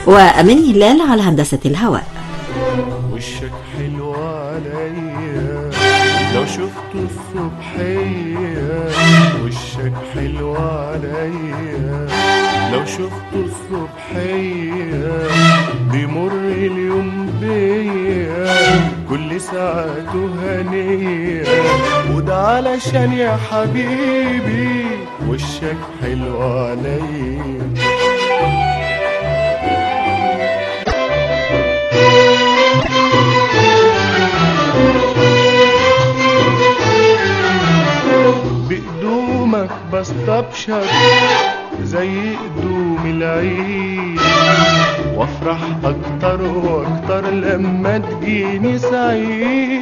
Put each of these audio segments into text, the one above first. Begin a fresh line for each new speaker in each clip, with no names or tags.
وأمين هلال على هندسة الهواء
وشك حلو عليا لو شفته الصبحية وشك حلو عليا لو شفته الصبحية بيمر اليوم بيا كل ساعته هنية وده علشان يا حبيبي وشك حلو عليا بقدومك بستبشر زي قدوم العيد وافرح اكتر واكتر لما تجيني سعيد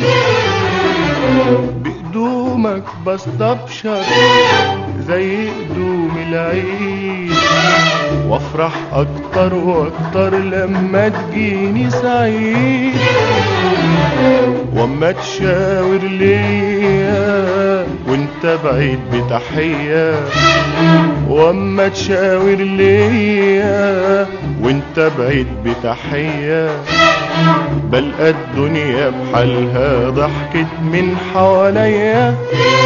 بقدومك بستبشر زي قدوم العيد وافرح اكتر واكتر لما تجيني سعيد واما تشاور ليا وانت بعيد بتحية واما تشاور ليا وانت بعيد بتحية بلقى الدنيا بحالها ضحكت من حواليا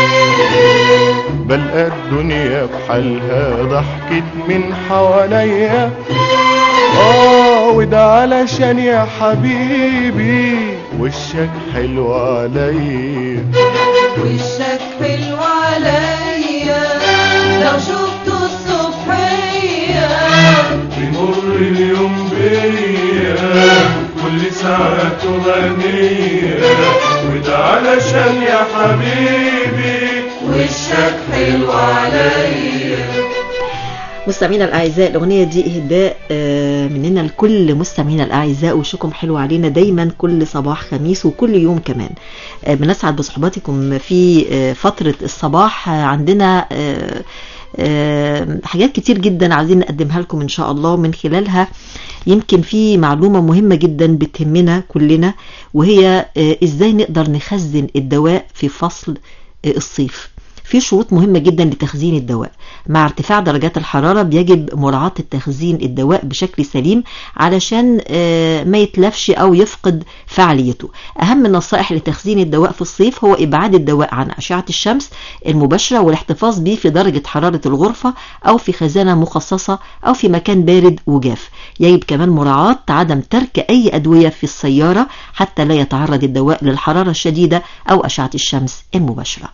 بلقى الدنيا بحالها ضحكت من حواليا اه وده علشان يا حبيبي وشك حلو عليا
وشك حلو عليا لو شفته الصبحية
بيمر اليوم بيا كل ساعته غنية وده علشان يا حبيبي
وشك حلو عليا
مستمعينا الاعزاء الاغنيه دي اهداء آه، مننا لكل مستمعينا الاعزاء وشكم حلو علينا دايما كل صباح خميس وكل يوم كمان آه، بنسعد بصحبتكم في آه، فتره الصباح آه، عندنا آه، آه، حاجات كتير جدا عايزين نقدمها لكم ان شاء الله من خلالها يمكن في معلومه مهمه جدا بتهمنا كلنا وهي آه، ازاي نقدر نخزن الدواء في فصل آه، الصيف في شروط مهمة جدا لتخزين الدواء مع ارتفاع درجات الحرارة بيجب مراعاة التخزين الدواء بشكل سليم علشان آه، ما يتلفش أو يفقد فعاليته أهم النصائح لتخزين الدواء في الصيف هو إبعاد الدواء عن أشعة الشمس المباشرة والاحتفاظ به في درجة حرارة الغرفة أو في خزانة مخصصة أو في مكان بارد وجاف يجب كمان مراعاة عدم ترك أي أدوية في السيارة حتى لا يتعرض الدواء للحرارة الشديدة أو أشعة الشمس المباشرة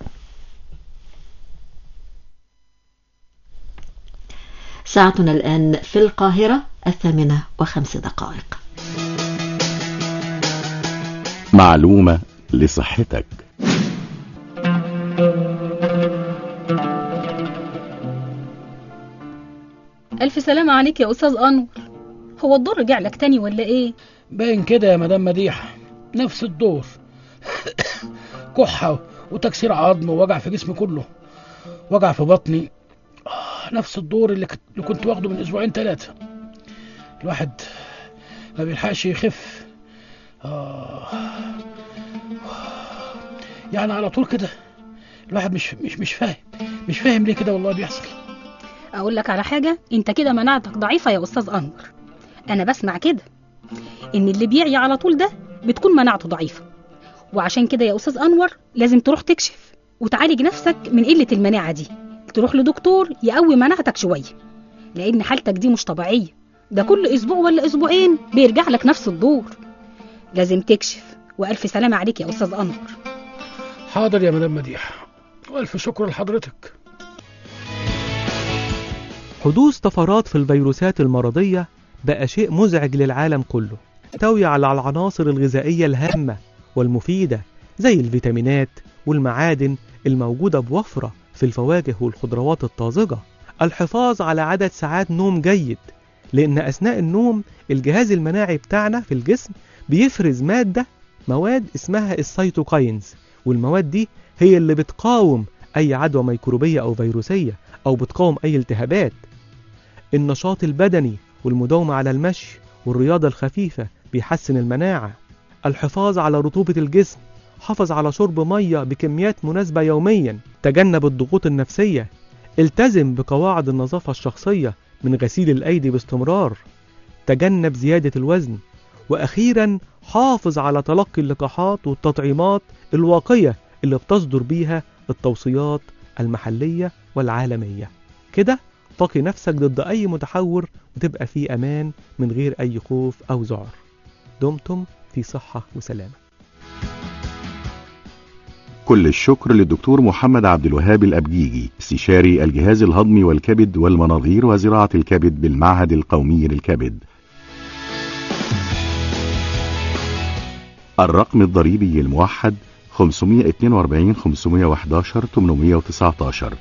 ساعتنا الآن في القاهرة الثامنة وخمس دقائق
معلومة لصحتك
ألف سلامة عليك يا أستاذ أنور هو الدور رجع لك تاني ولا إيه؟
باين كده يا مدام مديحة نفس الدور كحة وتكسير عظم ووجع في جسمي كله وجع في بطني آه، نفس الدور اللي, كت... اللي كنت واخده من اسبوعين ثلاثة الواحد ما بيلحقش يخف آه. يعني على طول كده الواحد مش مش مش فاهم مش فاهم ليه كده والله بيحصل
أقول لك على حاجة أنت كده مناعتك ضعيفة يا أستاذ أنور أنا بسمع كده إن اللي بيعي على طول ده بتكون مناعته ضعيفة وعشان كده يا أستاذ أنور لازم تروح تكشف وتعالج نفسك من قلة المناعة دي تروح لدكتور يقوي مناعتك شوية لأن حالتك دي مش طبيعية ده كل أسبوع ولا أسبوعين بيرجع لك نفس الدور لازم تكشف وألف سلامة عليك يا أستاذ أنور
حاضر يا مدام مديحة والف شكر لحضرتك
حدوث طفرات في الفيروسات المرضية بقى شيء مزعج للعالم كله تحتوي على العناصر الغذائية الهامة والمفيدة زي الفيتامينات والمعادن الموجودة بوفرة في الفواكه والخضروات الطازجة الحفاظ على عدد ساعات نوم جيد لأن أثناء النوم الجهاز المناعي بتاعنا في الجسم بيفرز مادة مواد اسمها السيتوكاينز والمواد دي هي اللي بتقاوم أي عدوى ميكروبية أو فيروسية أو بتقاوم أي التهابات النشاط البدني والمداومة على المشي والرياضة الخفيفة بيحسن المناعة الحفاظ على رطوبة الجسم حافظ على شرب مية بكميات مناسبة يوميا تجنب الضغوط النفسية التزم بقواعد النظافة الشخصية من غسيل الأيدي باستمرار تجنب زيادة الوزن وأخيرا حافظ على تلقي اللقاحات والتطعيمات الواقية اللي بتصدر بيها التوصيات المحلية والعالمية كده تقي نفسك ضد أي متحور وتبقى في أمان من غير أي خوف أو ذعر دمتم في صحة وسلامة
كل الشكر للدكتور محمد عبد الوهاب الأبجيجي استشاري الجهاز الهضمي والكبد والمناظير وزراعة الكبد بالمعهد القومي للكبد الرقم الضريبي الموحد 542 511 819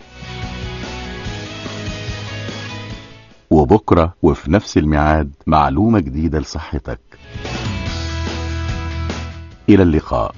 وبكرة وفي نفس الميعاد معلومة جديدة لصحتك إلى اللقاء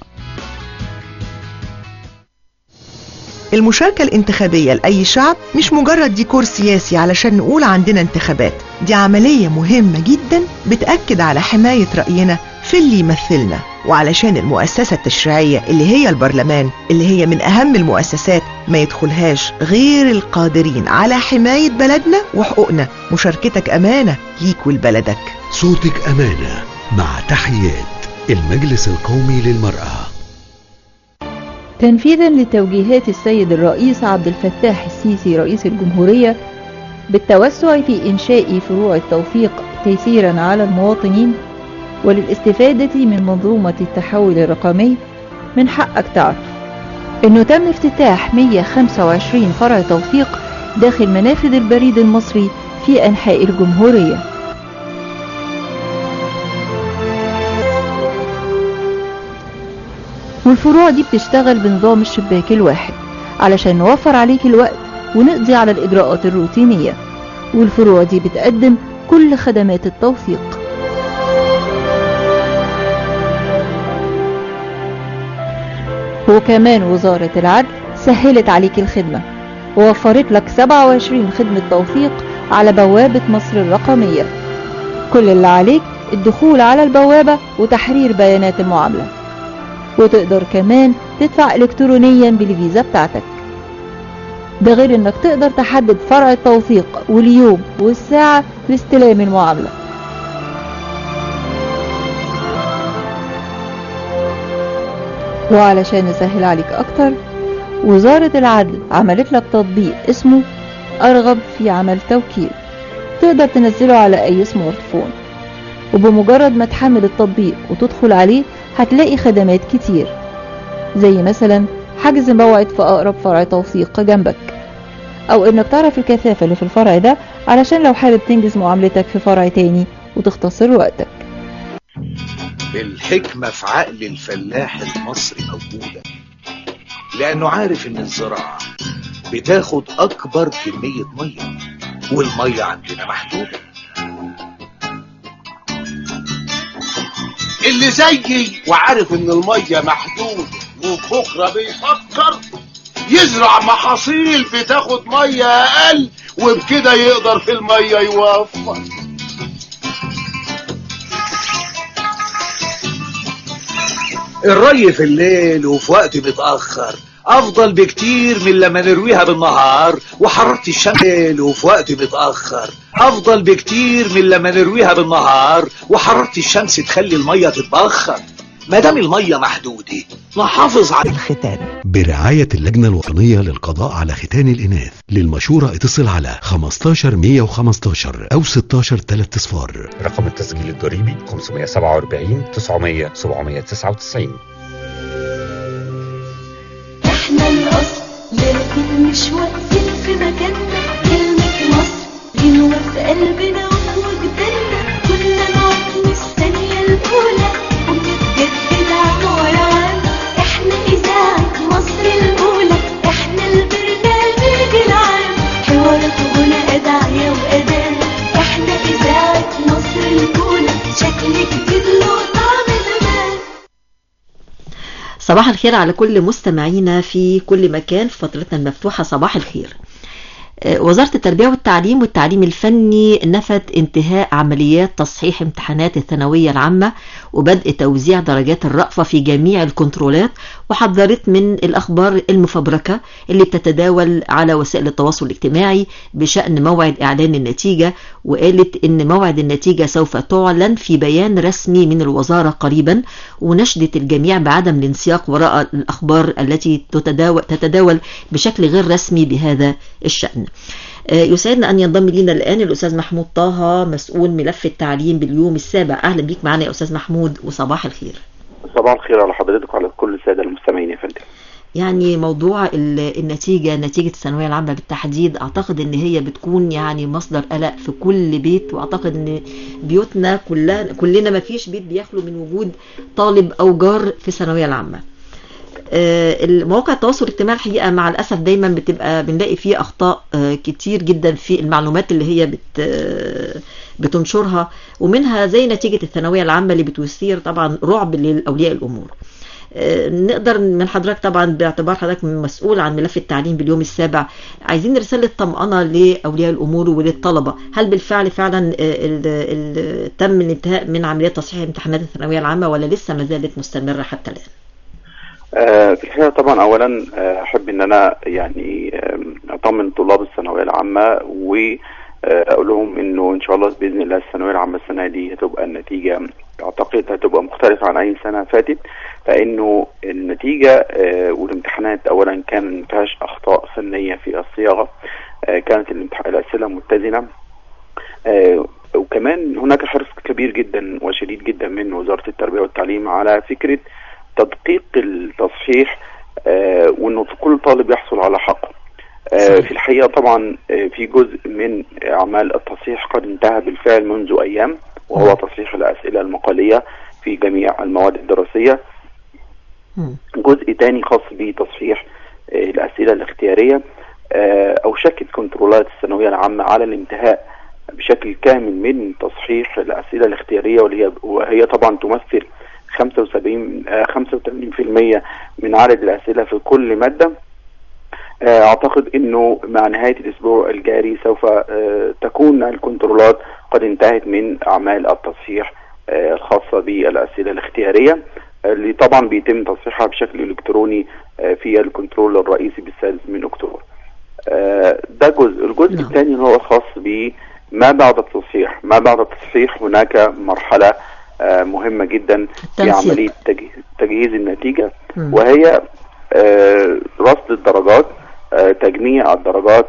المشاركة الانتخابية لأي شعب مش مجرد ديكور سياسي علشان نقول عندنا انتخابات دي عملية مهمة جدا بتأكد على حماية رأينا في اللي يمثلنا وعلشان المؤسسة التشريعية اللي هي البرلمان اللي هي من أهم المؤسسات ما يدخلهاش غير القادرين على حماية بلدنا وحقوقنا مشاركتك أمانة ليك ولبلدك
صوتك أمانة مع تحيات المجلس القومي للمرأة
تنفيذا لتوجيهات السيد الرئيس عبد الفتاح السيسي رئيس الجمهورية بالتوسع في إنشاء فروع التوثيق تيسيرا على المواطنين وللاستفادة من منظومة التحول الرقمي من حقك تعرف انه تم افتتاح 125 فرع توثيق داخل منافذ البريد المصري في انحاء الجمهورية والفروع دي بتشتغل بنظام الشباك الواحد علشان نوفر عليك الوقت ونقضي على الإجراءات الروتينية والفروع دي بتقدم كل خدمات التوثيق وكمان وزارة العدل سهلت عليك الخدمة ووفرت لك 27 خدمة توثيق على بوابة مصر الرقمية كل اللي عليك الدخول على البوابة وتحرير بيانات المعاملة وتقدر كمان تدفع إلكترونيا بالفيزا بتاعتك ده غير انك تقدر تحدد فرع التوثيق واليوم والساعة لاستلام المعاملة وعلشان نسهل عليك اكتر وزارة العدل عملت لك تطبيق اسمه ارغب في عمل توكيل تقدر تنزله على اي سمارت فون وبمجرد ما تحمل التطبيق وتدخل عليه هتلاقي خدمات كتير زي مثلا حجز موعد في اقرب فرع توثيق جنبك او انك تعرف الكثافة اللي في الفرع ده علشان لو حابب تنجز معاملتك في فرع تاني وتختصر وقتك
الحكمة في عقل الفلاح المصري موجودة لأنه عارف إن الزراعة بتاخد أكبر كمية مية والمية عندنا محدودة
اللي زيي وعارف إن المية محدودة وبكرة بيفكر يزرع محاصيل بتاخد مية أقل وبكده يقدر في المية يوفر
الري في الليل وفي وقت متأخر أفضل بكتير من لما نرويها بالنهار وحرارة الشمس الليل وفي وقت متأخر أفضل بكتير من لما نرويها بالنهار وحرارة الشمس تخلي المية تتبخر ما دام المية محدودة نحافظ على
الختان
برعاية اللجنة الوطنية للقضاء على ختان الإناث للمشورة اتصل على 15 115 أو 16 3 صفار
رقم التسجيل الضريبي 547 900 799
احنا الاصل لكن مش واقفين في مكاننا كلمة مصر غنوة في قلبنا وجداننا كنا نقعد الثانية الأولى ونتجدد عام ورا عام احنا إذاعة مصر الأولى احنا البرنامج العام حوارات وغنى أدعية وأداء احنا إذاعة مصر الأولى شكل جديد له طعم زمان
صباح الخير على كل مستمعينا في كل مكان في فترتنا المفتوحة صباح الخير وزارة التربية والتعليم والتعليم الفني نفت انتهاء عمليات تصحيح امتحانات الثانوية العامة وبدء توزيع درجات الرأفة في جميع الكنترولات وحذرت من الأخبار المفبركة اللي بتتداول على وسائل التواصل الاجتماعي بشأن موعد إعلان النتيجة وقالت إن موعد النتيجة سوف تعلن في بيان رسمي من الوزارة قريبا ونشدت الجميع بعدم الانسياق وراء الأخبار التي تتداول, تتداول بشكل غير رسمي بهذا الشأن يسعدنا أن ينضم لنا الآن الأستاذ محمود طه مسؤول ملف التعليم باليوم السابع أهلا بيك معنا يا أستاذ محمود وصباح الخير
صباح الخير على حضرتك وعلى كل السادة المستمعين يا فندم
يعني موضوع النتيجة نتيجة الثانوية العامة بالتحديد أعتقد أن هي بتكون يعني مصدر قلق في كل بيت وأعتقد أن بيوتنا كلنا كلنا ما فيش بيت بيخلو من وجود طالب أو جار في الثانوية العامة المواقع التواصل الاجتماعي الحقيقه مع الاسف دايما بتبقى بنلاقي فيه اخطاء كتير جدا في المعلومات اللي هي بت بتنشرها ومنها زي نتيجه الثانويه العامه اللي بتثير طبعا رعب لاولياء الامور نقدر من حضرتك طبعا باعتبار حضرتك مسؤول عن ملف التعليم باليوم السابع عايزين رسالة طمأنة لأولياء الأمور وللطلبة هل بالفعل فعلا ال ال تم الانتهاء من عملية تصحيح امتحانات الثانوية العامة ولا لسه ما زالت مستمرة حتى الآن؟
في الحقيقة طبعا أولا أحب أن أنا يعني أطمن طلاب الثانوية العامة وأقول لهم إنه إن شاء الله بإذن الله الثانوية العامة السنة دي هتبقى النتيجة أعتقد هتبقى مختلفة عن أي سنة فاتت لأنه النتيجة والامتحانات أولا كان ما فيهاش أخطاء فنية في الصياغة كانت الأسئلة متزنة وكمان هناك حرص كبير جدا وشديد جدا من وزارة التربية والتعليم على فكرة تدقيق التصحيح آه وانه كل طالب يحصل على حقه آه في الحقيقه طبعا آه في جزء من اعمال التصحيح قد انتهى بالفعل منذ ايام وهو تصحيح الاسئله المقاليه في جميع المواد الدراسيه جزء تاني خاص بتصحيح الاسئله الاختياريه اوشكت كنترولات الثانويه العامه على الانتهاء بشكل كامل من تصحيح الاسئله الاختياريه وهي وهي طبعا تمثل 75 85% من عدد الأسئلة في كل مادة أعتقد أنه مع نهاية الأسبوع الجاري سوف تكون الكنترولات قد انتهت من أعمال التصحيح الخاصة بالأسئلة الاختيارية اللي طبعا بيتم تصحيحها بشكل إلكتروني في الكنترول الرئيسي بالسادس من أكتوبر ده جزء الجزء الثاني هو الخاص بما بعد التصحيح ما بعد التصحيح هناك مرحلة مهمة جدا في عملية تجهيز النتيجة م. وهي رصد الدرجات تجميع الدرجات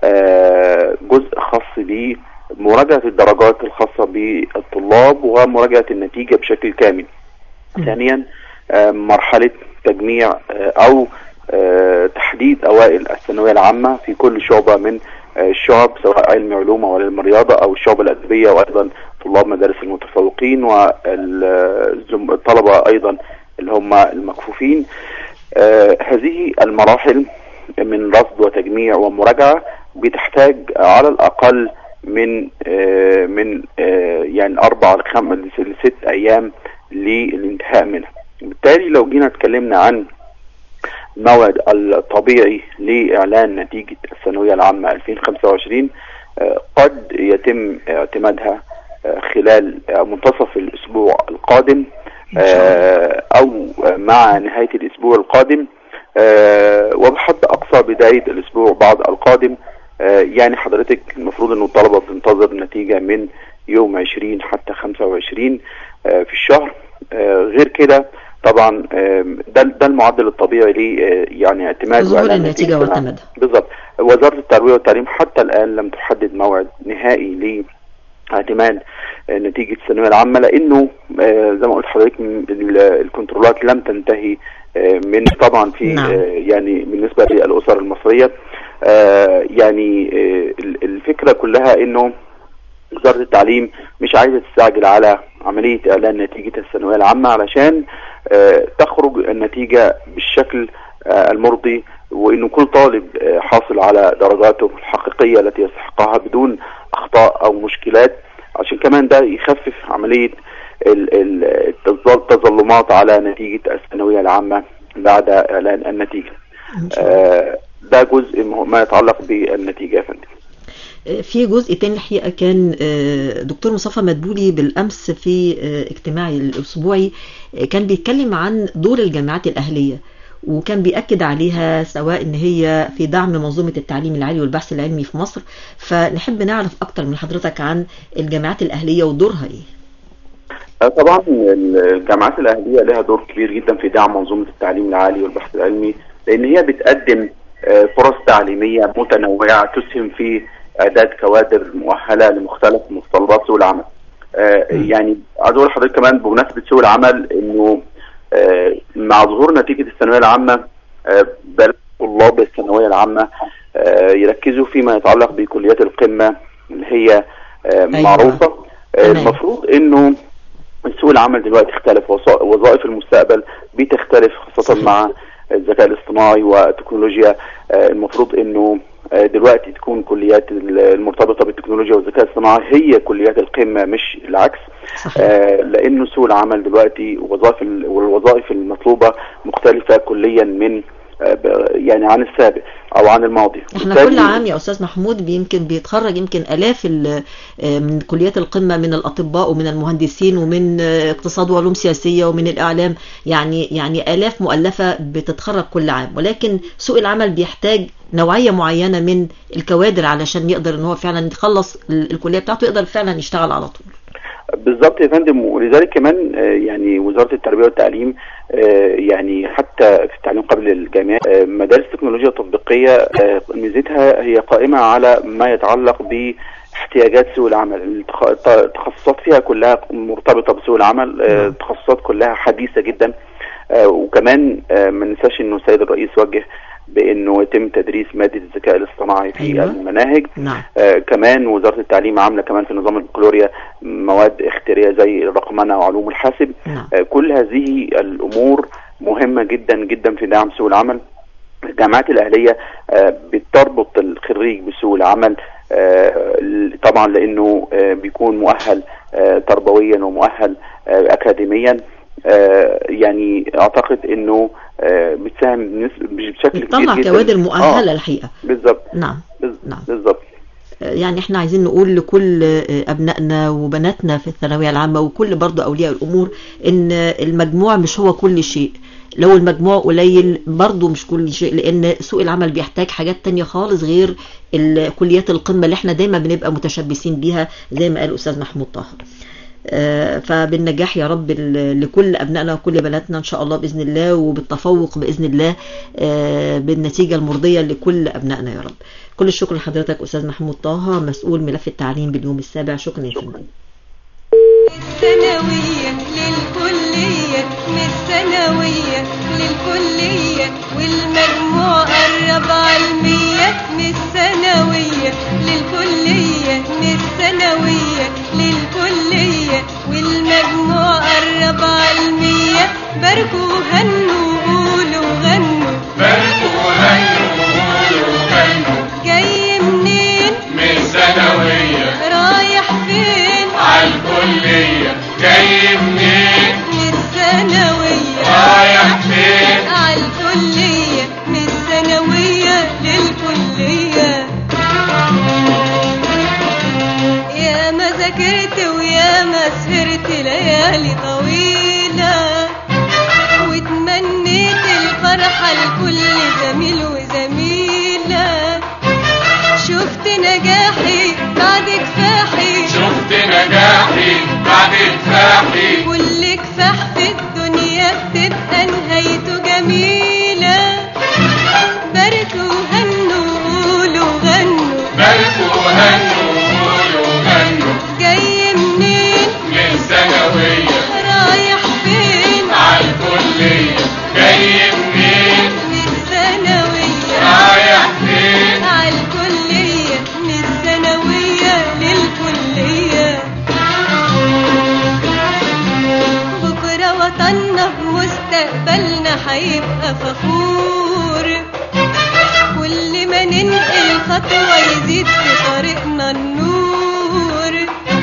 جزء خاص بمراجعة الدرجات الخاصة بالطلاب ومراجعة النتيجة بشكل كامل م. ثانيا مرحلة تجميع أو تحديد أوائل الثانوية العامة في كل شعبة من الشعب سواء علم علوم او علم رياضه او الشعب الادبيه وايضا طلاب مدارس المتفوقين والطلبه ايضا اللي هم المكفوفين آه هذه المراحل من رصد وتجميع ومراجعه بتحتاج على الاقل من آه من آه يعني اربع لخمس لست ايام للانتهاء منها بالتالي لو جينا اتكلمنا عن الموعد الطبيعي لإعلان نتيجة الثانوية العامة 2025 قد يتم اعتمادها خلال منتصف الأسبوع القادم أو مع نهاية الأسبوع القادم وبحد أقصى بداية الأسبوع بعد القادم يعني حضرتك المفروض أن الطلبة بتنتظر النتيجة من يوم 20 حتى 25 في الشهر غير كده طبعا ده ده المعدل الطبيعي ليه يعني اعتماد
ظهور النتيجه واعتمادها
بالظبط وزاره التربيه والتعليم حتى الان لم تحدد موعد نهائي لاعتماد نتيجه الثانويه العامه لانه زي ما قلت حضرتك الكنترولات لم تنتهي من طبعا في نعم. يعني بالنسبه للاسر المصريه يعني الفكره كلها انه وزاره التعليم مش عايزه تستعجل على عمليه اعلان نتيجه الثانويه العامه علشان تخرج النتيجه بالشكل المرضي وانه كل طالب حاصل على درجاته الحقيقيه التي يستحقها بدون اخطاء او مشكلات عشان كمان ده يخفف عمليه التظلمات على نتيجه الثانويه العامه بعد اعلان النتيجه. ده جزء ما يتعلق بالنتيجه يا فندم.
في جزء تاني الحقيقة كان دكتور مصطفى مدبولي بالأمس في اجتماعي الأسبوعي كان بيتكلم عن دور الجامعات الأهلية وكان بيأكد عليها سواء ان هي في دعم منظومة التعليم العالي والبحث العلمي في مصر فنحب نعرف اكتر من حضرتك عن الجامعات الاهلية ودورها ايه
آه، طبعا الجامعات الأهلية لها دور كبير جدا في دعم منظومة التعليم العالي والبحث العلمي لأن هي بتقدم آه، فرص تعليمية متنوعة تسهم في إعداد كوادر مؤهلة لمختلف متطلبات سوق العمل. آه، يعني عايز أقول لحضرتك كمان بمناسبة سوق العمل إنه آه، مع ظهور نتيجة الثانوية العامة آه، بل طلاب الثانوية العامة آه، يركزوا فيما يتعلق بكليات القمة اللي هي آه، معروفة آه، المفروض إنه سوق العمل دلوقتي اختلف وص- وظائف المستقبل بتختلف خاصة مع الذكاء الاصطناعي والتكنولوجيا آه، المفروض انه آه، دلوقتي تكون كليات ال- المرتبطة بالتكنولوجيا والذكاء الاصطناعي هي كليات القمة مش العكس آه، لانه سوق العمل دلوقتي وظائف ال- والوظائف المطلوبة مختلفة كليا من آه، ب- يعني عن السابق او عن الماضي
احنا
بالتالي-
كل عام يا استاذ محمود يمكن بيتخرج يمكن الاف ال- آه، من كليات القمه من الاطباء ومن المهندسين ومن آه، اقتصاد وعلوم سياسيه ومن الاعلام يعني يعني الاف مؤلفه بتتخرج كل عام ولكن سوق العمل بيحتاج نوعيه معينه من الكوادر علشان يقدر ان هو فعلا يخلص ال- الكليه بتاعته يقدر فعلا يشتغل على طول
بالظبط يا فندم ولذلك كمان آه، يعني وزاره التربيه والتعليم آه، يعني حتى في التعليم قبل الجامعه آه، مدارس التكنولوجيا التطبيقيه آه، ميزتها هي قائمه على ما يتعلق باحتياجات سوق العمل التخ- الت- التخصصات فيها كلها مرتبطه بسوق العمل آه، التخصصات كلها حديثه جدا آه، وكمان آه، ما ننساش انه السيد الرئيس وجه بانه يتم تدريس ماده الذكاء الاصطناعي في
أيوة.
المناهج
نعم
آه كمان وزارة التعليم عاملة كمان في نظام البكالوريا مواد اختيارية زي الرقمنة وعلوم الحاسب
نعم.
آه كل هذه الأمور مهمة جدا جدا في دعم سوق العمل الجامعات الأهلية آه بتربط الخريج بسوق العمل آه ل- طبعا لأنه آه بيكون مؤهل آه تربويا ومؤهل آه أكاديميا آه يعني أعتقد أنه آه بتساهم بنسبة- بشكل كبير
بتطلع
جدا
كوادر مؤهله
آه
الحقيقه
بالظبط
نعم
بز-
نعم.
بالظبط
يعني احنا عايزين نقول لكل ابنائنا وبناتنا في الثانويه العامه وكل برضو اولياء الامور ان المجموع مش هو كل شيء لو المجموع قليل برضو مش كل شيء لان سوق العمل بيحتاج حاجات تانية خالص غير الكليات القمه اللي احنا دايما بنبقى متشبثين بيها زي ما قال استاذ محمود طه آه، فبالنجاح يا رب ل- لكل ابنائنا وكل بناتنا ان شاء الله باذن الله وبالتفوق باذن الله آه، بالنتيجه المرضيه لكل ابنائنا يا رب كل الشكر لحضرتك استاذ محمود طه مسؤول ملف التعليم باليوم السابع شكرا يا فندم
الثانوية للكلية من الثانوية للكلية والمجموع قرب عالمية من الثانوية للكلية من الثانوية للكلية والمجموع قرب عالمية باركوا هنوا قولوا غنوا
باركوا هنوا قولوا غنوا
جاي منين
من ثانوية
رايح فين
عالكلية جاي منين
من الثانوية
رايح فين
عالكلية من الثانوية للكلية يا ما ذاكرت ويا ما سهرت ليالي طويلة وتمنيت الفرحة لكل زميل وزميلة شفت نجاحي بعد كفاحي
شفت نجاحي بعد كفاحي
كل كفاح في الدنيا بتبقى نهايته جميلة باركوا هنوا قولوا غنوا
باركوا هنوا قولوا غنوا
جاي منين
من ثانوية
رايح فين
عالكلية جاي منين
من الثانوية
رايح فين
عالكلية من الثانوية للكلية بكرة وطننا بمستقبلنا هيبقى فخور كل ما ننقل خطوة يزيد في طريقنا النور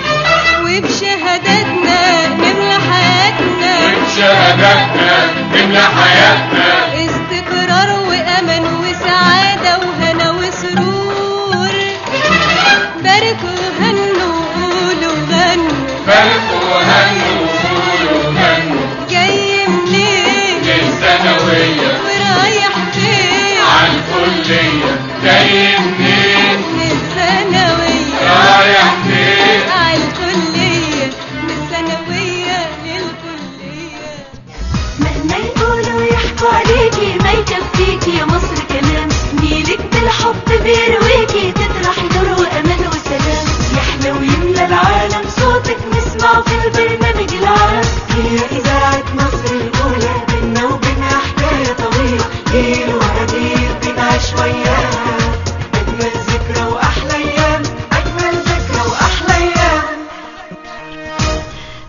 وبشهاداتنا نملى حياتنا
وبشهاداتنا نملى حياتنا
استقرار وأمل وسعادة وهنا وسرور باركوا هنوا قولوا غنوا
باركوا هنوا قولوا غنوا
جاي منين
من ثانوية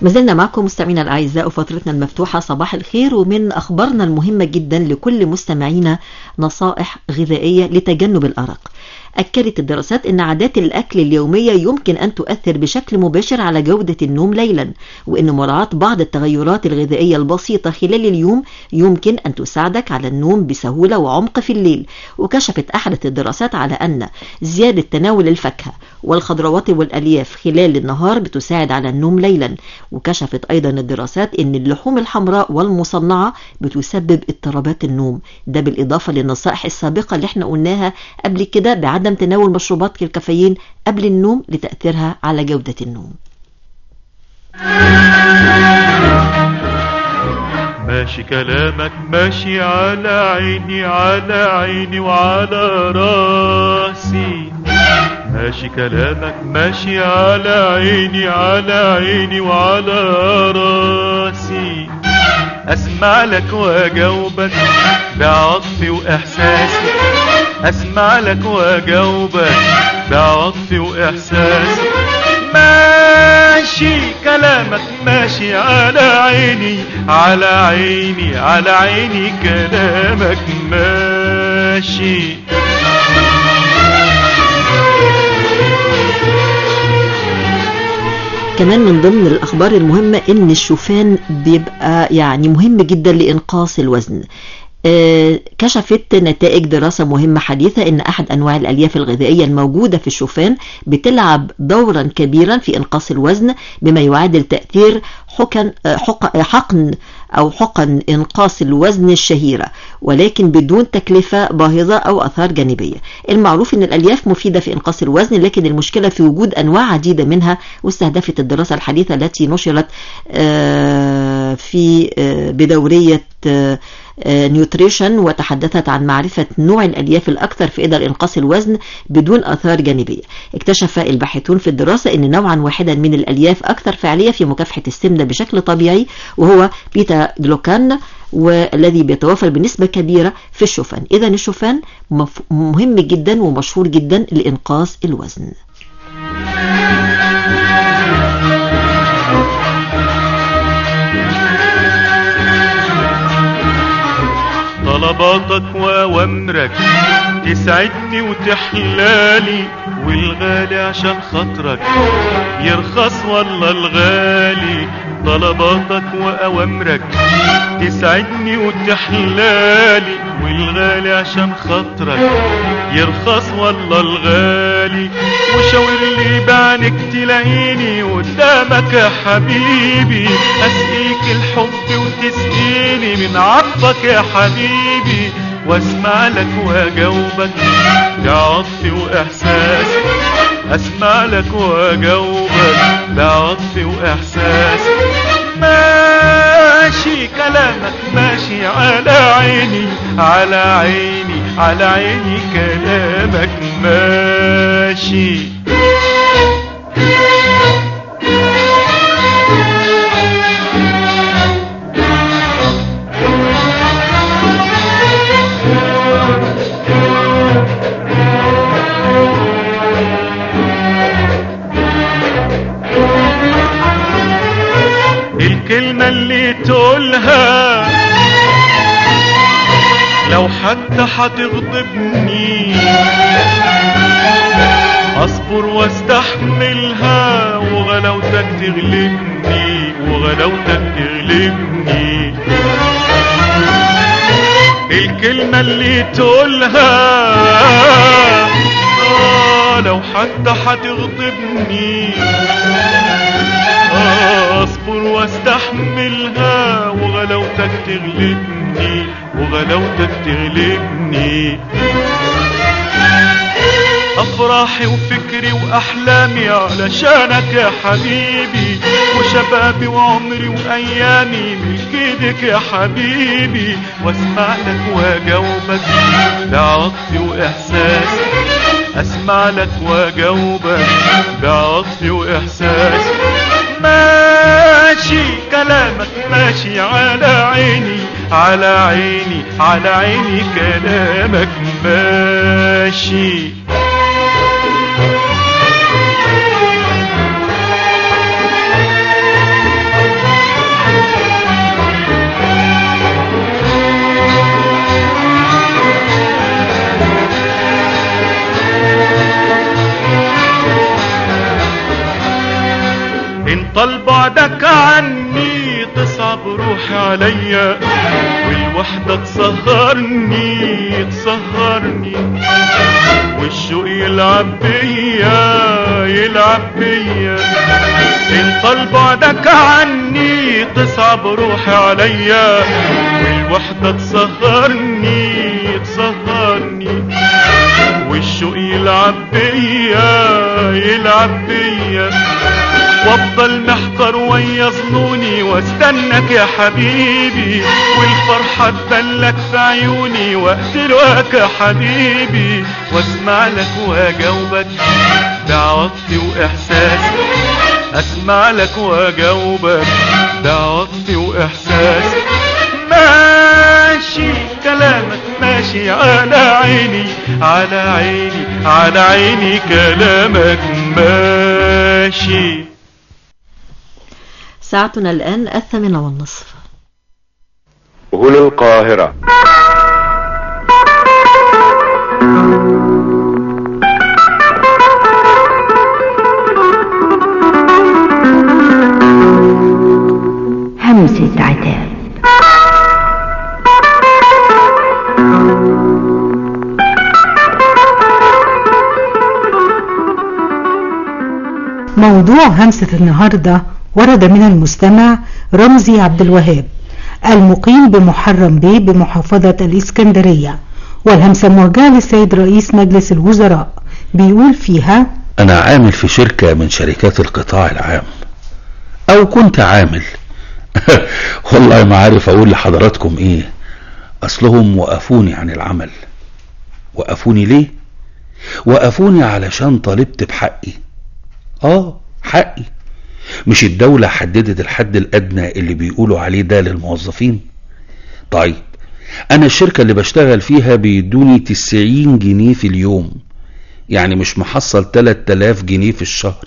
ما زلنا معكم مستمعينا الاعزاء وفترتنا المفتوحه صباح الخير ومن اخبارنا المهمه جدا لكل مستمعينا نصائح غذائيه لتجنب الارق. أكدت الدراسات أن عادات الأكل اليومية يمكن أن تؤثر بشكل مباشر على جودة النوم ليلا وأن مراعاة بعض التغيرات الغذائية البسيطة خلال اليوم يمكن أن تساعدك على النوم بسهولة وعمق في الليل وكشفت أحدث الدراسات على أن زيادة تناول الفاكهة والخضروات والألياف خلال النهار بتساعد على النوم ليلا وكشفت أيضا الدراسات أن اللحوم الحمراء والمصنعة بتسبب اضطرابات النوم ده بالإضافة للنصائح السابقة اللي احنا قلناها قبل كده بعدم تناول مشروبات كالكافيين قبل النوم لتأثيرها على جودة النوم
ماشي كلامك ماشي على عيني على عيني وعلى راسي ماشي كلامك ماشي على عيني على عيني وعلى راسي اسمع لك واجاوبك بعطفي واحساسي اسمع لك واجاوبك بعطفي واحساسي ماشي كلامك ماشي على عيني على عيني على عيني كلامك ماشي
كمان من ضمن الأخبار المهمة إن الشوفان بيبقى يعني مهم جدا لإنقاص الوزن آه، كشفت نتائج دراسة مهمة حديثة إن أحد أنواع الألياف الغذائية الموجودة في الشوفان بتلعب دورا كبيرا في إنقاص الوزن بما يعادل تأثير حقن, آه، حق- حقن أو حقن إنقاص الوزن الشهيرة ولكن بدون تكلفة باهظة أو أثار جانبية المعروف أن الألياف مفيدة في إنقاص الوزن لكن المشكلة في وجود أنواع عديدة منها واستهدفت الدراسة الحديثة التي نشرت آه، في آه، بدورية آه، آه، نيوتريشن وتحدثت عن معرفة نوع الألياف الأكثر فائدة لإنقاص الوزن بدون آثار جانبية اكتشف الباحثون في الدراسة أن نوعا واحدا من الألياف أكثر فعالية في مكافحة السمنة بشكل طبيعي وهو بيتا جلوكان والذي بيتوافر بنسبة كبيرة في الشوفان إذا الشوفان مف- مهم جدا ومشهور جدا لإنقاص الوزن
طلباتك وأوامرك تسعدني وتحلالي والغالي عشان خاطرك يرخص والله الغالي طلباتك وأوامرك تسعدني وتحلالي والغالي عشان خاطرك يرخص والله الغالي وشاور لي بعينك تلاقيني قدامك يا حبيبي اسقيك الحب وتسقيني من عطفك يا حبيبي واسمع لك واجاوبك بعطفي واحساسي اسمع لك واجاوبك بعطفي واحساسي ماشي كلامك ماشي على عيني على عيني على عيني كلامك ماشي الكلمة اللي تقولها لو حتى هتغضبني اصبر واستحملها وغلاوتك تغلبني وغلاوتك تغلبني الكلمة اللي تقولها آه لو حتى هتغضبني آه اصبر واستحملها وغلاوتك تغلبني وغلاوتك تغلبني افراحي وفكري واحلامي علشانك يا حبيبي وشبابي وعمري وايامي ملك ايدك يا حبيبي واسمع لك واجاوبك بعطفي واحساسي اسمع لك واجاوبك بعطفي واحساسي ماشي كلامك ماشي على عيني على عيني على عيني كلامك ماشي طال بعدك عني تصعب روحي عليا والوحدة تسهرني تسهرني والشوق يلعب بيا يلعب بيا ان طال بعدك عني تصعب روحي عليا والوحدة تسهرني تسهرني والشوق يلعب بيا يلعب بيا وافضل محقر ويا ظنوني واستنك يا حبيبي والفرحة تبلك في عيوني واقتلك يا حبيبي واسمع لك واجاوبك بعواطفي واحساسي اسمع لك واجاوبك بعواطفي واحساسي ماشي كلامك ماشي على عيني على عيني على عيني كلامك ماشي
ساعتنا الآن الثامنة والنصف
هنا القاهرة
همسة عتاب
موضوع همسة النهاردة ورد من المستمع رمزي عبد الوهاب المقيم بمحرم بيه بمحافظة الإسكندرية والهمسة موجهة للسيد رئيس مجلس الوزراء بيقول فيها
أنا عامل في شركة من شركات القطاع العام أو كنت عامل والله ما عارف أقول لحضراتكم إيه أصلهم وقفوني عن العمل وقفوني ليه؟ وقفوني علشان طالبت بحقي آه حقي مش الدولة حددت الحد الأدنى اللي بيقولوا عليه ده للموظفين طيب أنا الشركة اللي بشتغل فيها بيدوني 90 جنيه في اليوم يعني مش محصل 3000 جنيه في الشهر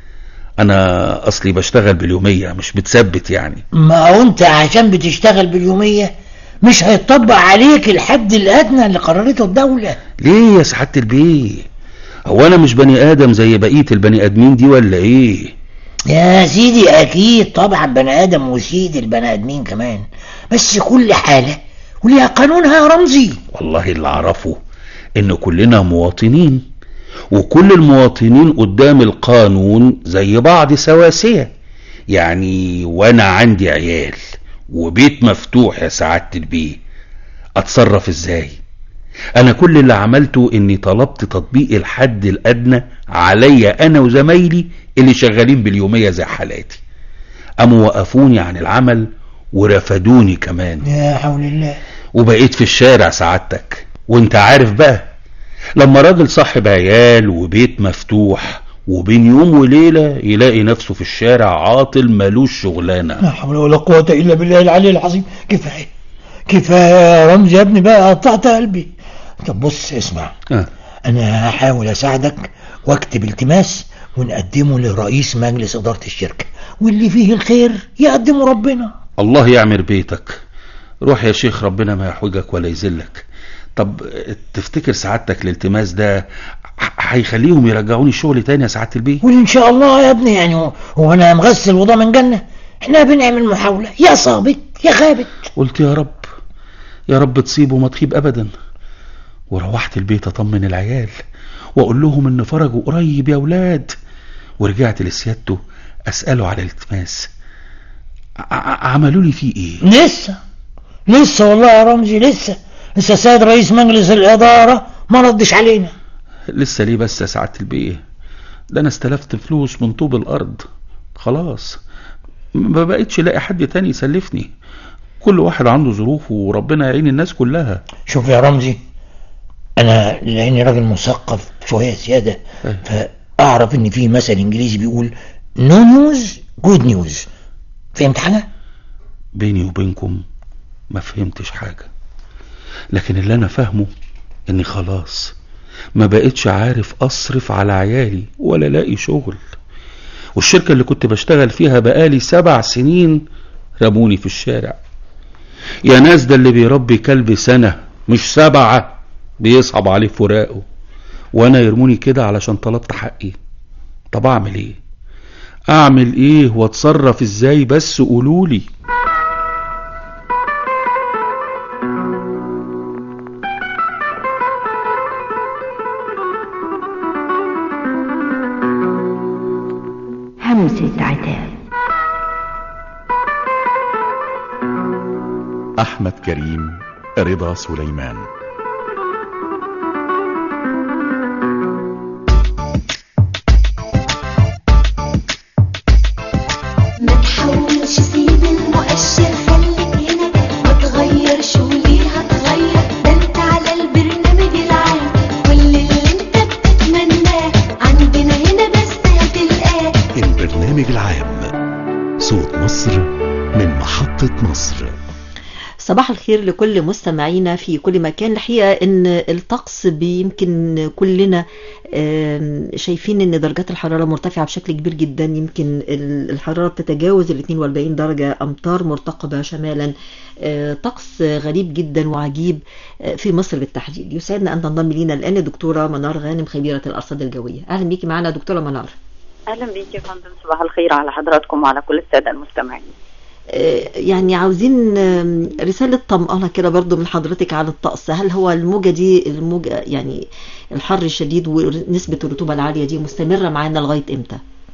أنا أصلي بشتغل باليومية مش بتثبت يعني
ما هو انت عشان بتشتغل باليومية مش هيطبق عليك الحد الأدنى اللي قررته الدولة
ليه يا سعادة البيه هو أنا مش بني آدم زي بقية البني آدمين دي ولا إيه
يا سيدي أكيد طبعا بني آدم وسيد البني آدمين كمان بس كل حالة وليها قانونها يا رمزي
والله اللي أعرفه إن كلنا مواطنين وكل المواطنين قدام القانون زي بعض سواسية يعني وأنا عندي عيال وبيت مفتوح يا سعادة البيه أتصرف إزاي أنا كل اللي عملته إني طلبت تطبيق الحد الأدنى عليا أنا وزمايلي اللي شغالين باليومية زي حالاتي قاموا وقفوني عن العمل ورفدوني كمان
يا حول الله
وبقيت في الشارع سعادتك وانت عارف بقى لما راجل صاحب عيال وبيت مفتوح وبين يوم وليلة يلاقي نفسه في الشارع عاطل ملوش شغلانة
لا حول ولا قوة إلا بالله العلي العظيم كفاية كفاية يا رمزي يا ابني بقى قطعت قلبي طب بص اسمع
أه.
أنا هحاول أساعدك واكتب التماس ونقدمه لرئيس مجلس إدارة الشركة واللي فيه الخير يقدمه ربنا
الله يعمر بيتك روح يا شيخ ربنا ما يحوجك ولا يذلك طب تفتكر سعادتك الالتماس ده هيخليهم يرجعوني الشغل تاني يا سعادة البيه
وإن شاء الله يا ابني يعني هو أنا مغسل وضامن جنة احنا بنعمل محاولة يا صابت يا خابت
قلت يا رب يا رب تصيب وما تخيب أبدا وروحت البيت أطمن العيال وأقول لهم إن فرجوا قريب يا ولاد ورجعت لسيادته أسأله على الالتماس عملوا لي فيه إيه
لسه لسه والله يا رمزي لسه لسه سيد رئيس مجلس الإدارة ما ردش علينا
لسه ليه بس يا سعادة البيه ده أنا استلفت فلوس من طوب الأرض خلاص ما بقتش لاقي حد تاني يسلفني كل واحد عنده ظروفه وربنا يعين الناس كلها
شوف يا رمزي انا لاني راجل مثقف شويه زياده فاعرف ان في مثل انجليزي بيقول نو نيوز جود نيوز فهمت حاجه
بيني وبينكم ما فهمتش حاجه لكن اللي انا فاهمه اني خلاص ما بقتش عارف اصرف على عيالي ولا لاقي شغل والشركه اللي كنت بشتغل فيها بقالي سبع سنين رموني في الشارع يا ناس ده اللي بيربي كلب سنه مش سبعه بيصعب عليه فراقه وانا يرموني كده علشان طلبت حقي طب اعمل ايه اعمل ايه واتصرف ازاي بس قولولي
همسة عتاب
أحمد كريم رضا سليمان
ما تحاولش سيب المؤشر خليك هنا ما تغيرش وليه هتغير ده انت على البرنامج العام كل اللي انت بتتمناه عندنا هنا بس هتلقاه
البرنامج العام صوت مصر من محطة مصر
صباح الخير لكل مستمعينا في كل مكان الحقيقة ان الطقس يمكن كلنا آم، شايفين ان درجات الحرارة مرتفعة بشكل كبير جدا يمكن ال- الحرارة بتتجاوز ال 42 درجة امطار مرتقبة شمالا آه، طقس غريب جدا وعجيب آه، في مصر بالتحديد يسعدنا ان تنضم لينا الان دكتورة منار غانم خبيرة الارصاد الجوية اهلا بيكي معنا دكتورة منار
اهلا بيك يا فندم صباح الخير على حضراتكم وعلى كل الساده المستمعين
آه، يعني عاوزين آم، رسالة طمأنة كده برضو من حضرتك على الطقس هل هو الموجة دي الموجة يعني الحر الشديد ونسبة الرطوبة العالية دي مستمرة معانا لغاية امتى؟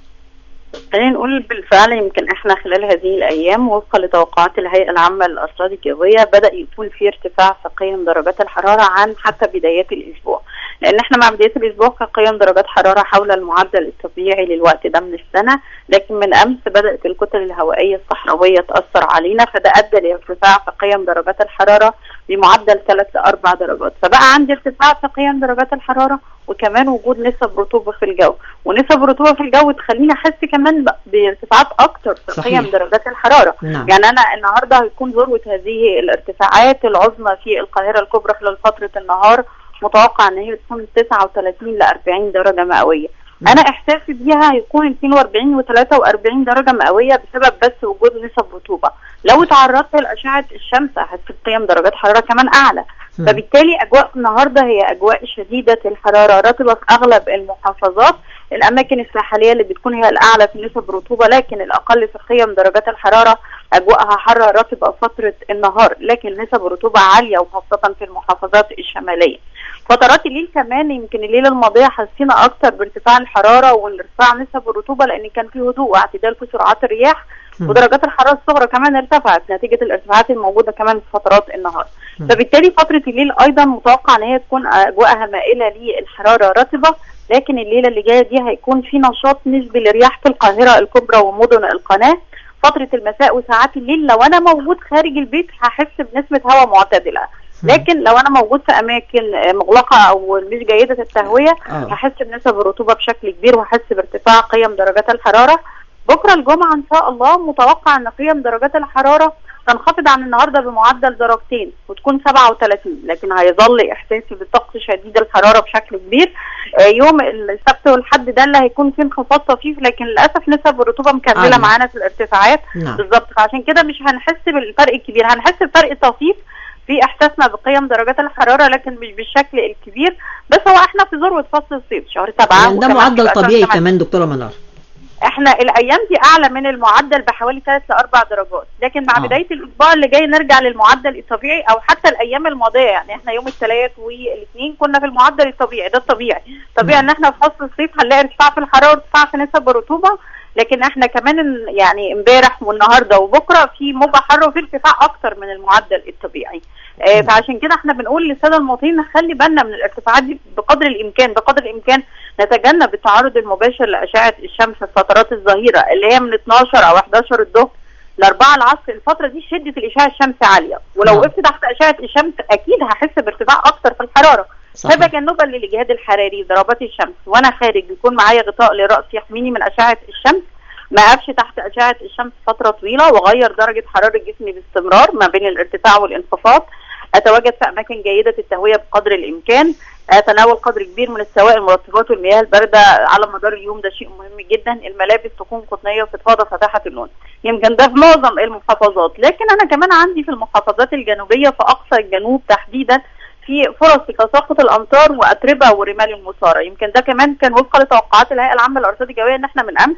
خلينا نقول بالفعل يمكن احنا خلال هذه الايام وفقا لتوقعات الهيئه العامه للارصاد الجويه بدا يكون في ارتفاع في قيم درجات الحراره عن حتى بدايات الاسبوع لان احنا مع بدايه الاسبوع كان قيم درجات حراره حول المعدل الطبيعي للوقت ده من السنه لكن من امس بدات الكتل الهوائيه الصحراويه تاثر علينا فده ادى لارتفاع في قيم درجات الحراره بمعدل 3 ل 4 درجات فبقى عندي ارتفاع في قيم درجات الحراره وكمان وجود نسب رطوبه في الجو ونسب الرطوبه في الجو تخليني احس كمان ب- بارتفاعات اكتر في
صحيح.
قيم درجات الحراره
نعم.
يعني انا النهارده هيكون ذروه هذه الارتفاعات العظمى في القاهره الكبرى خلال فتره النهار متوقع ان هي تكون 39 ل 40 درجه مئويه انا احساسي بيها هيكون 42 و43 درجه مئويه بسبب بس وجود نسب رطوبه لو تعرضت لاشعه الشمس هحس بقيم درجات حراره كمان اعلى
مم.
فبالتالي اجواء النهارده هي اجواء شديده الحراره رطبه في اغلب المحافظات الاماكن الساحليه اللي بتكون هي الاعلى في نسب رطوبه لكن الاقل في قيم درجات الحراره اجواءها حاره رطبه فتره النهار لكن نسب رطوبه عاليه وخاصه في المحافظات الشماليه فترات الليل كمان يمكن الليله الماضيه حسينا اكتر بارتفاع الحراره وارتفاع نسب الرطوبه لان كان في هدوء واعتدال في سرعات الرياح
مم.
ودرجات الحراره الصغرى كمان ارتفعت نتيجه الارتفاعات الموجوده كمان في فترات النهار
مم.
فبالتالي فتره الليل ايضا متوقع ان هي تكون اجواءها مائله للحراره رطبه لكن الليله اللي جايه دي هيكون في نشاط نسبي لرياح في القاهره الكبرى ومدن القناه فتره المساء وساعات الليل لو انا موجود خارج البيت هحس بنسبه هواء معتدله لكن لو انا موجود في اماكن آه، مغلقه او مش جيده التهويه
آه.
هحس بنسب الرطوبه بشكل كبير وهحس بارتفاع قيم درجات الحراره بكره الجمعه ان شاء الله متوقع ان قيم درجات الحراره تنخفض عن النهارده بمعدل درجتين وتكون 37 لكن هيظل احساسي بالطقس شديد الحراره بشكل كبير آه، يوم السبت والحد ده اللي هيكون فيه انخفاض طفيف لكن للاسف نسب الرطوبه مكمله
عالية.
معانا في الارتفاعات
نعم.
بالظبط فعشان كده مش هنحس بالفرق الكبير هنحس بفرق طفيف في احساسنا بقيم درجات الحراره لكن مش بالشكل الكبير بس هو احنا في ذروه فصل الصيف شهر سبعه
يعني ده
وكمان
معدل
في شهر
طبيعي
ثمانية.
كمان دكتورة منار
احنا الايام دي اعلى من المعدل بحوالي 3 ل 4 درجات لكن مع
آه.
بدايه الاسبوع اللي جاي نرجع للمعدل الطبيعي او حتى الايام الماضيه يعني احنا يوم الثلاث والاثنين كنا في المعدل الطبيعي ده الطبيعي طبيعي ان احنا في فصل الصيف هنلاقي ارتفاع في الحراره وارتفاع في نسب الرطوبه لكن احنا كمان ال- يعني امبارح والنهارده وبكره في موجه حر وفي ارتفاع اكتر من المعدل الطبيعي آه، فعشان كده احنا بنقول للساده المواطنين نخلي بالنا من الارتفاعات دي بقدر الامكان بقدر الامكان نتجنب التعرض المباشر لاشعه الشمس في فترات الظهيره اللي هي من 12 او 11 الظهر ل 4 العصر الفتره دي شده الاشعاع الشمسي عاليه ولو
نعم.
وقفت تحت اشعه الشمس اكيد هحس بارتفاع اكتر في الحراره
صحيح.
تجنبا للاجهاد الحراري ضربات الشمس وانا خارج يكون معايا غطاء لراسي يحميني من اشعه الشمس ما اقفش تحت اشعه الشمس فتره طويله واغير درجه حراره جسمي باستمرار ما بين الارتفاع والانخفاض اتواجد في اماكن جيده التهويه بقدر الامكان اتناول قدر كبير من السوائل المرطبات والمياه البارده على مدار اليوم ده شيء مهم جدا الملابس تكون قطنيه وفضفاضه فاتحه اللون يمكن ده في معظم المحافظات لكن انا كمان عندي في المحافظات الجنوبيه في اقصى الجنوب تحديدا في فرص لتساقط الامطار واتربه ورمال المثاره يمكن ده كمان كان وفقا لتوقعات الهيئه العامه للارصاد الجويه ان احنا من امس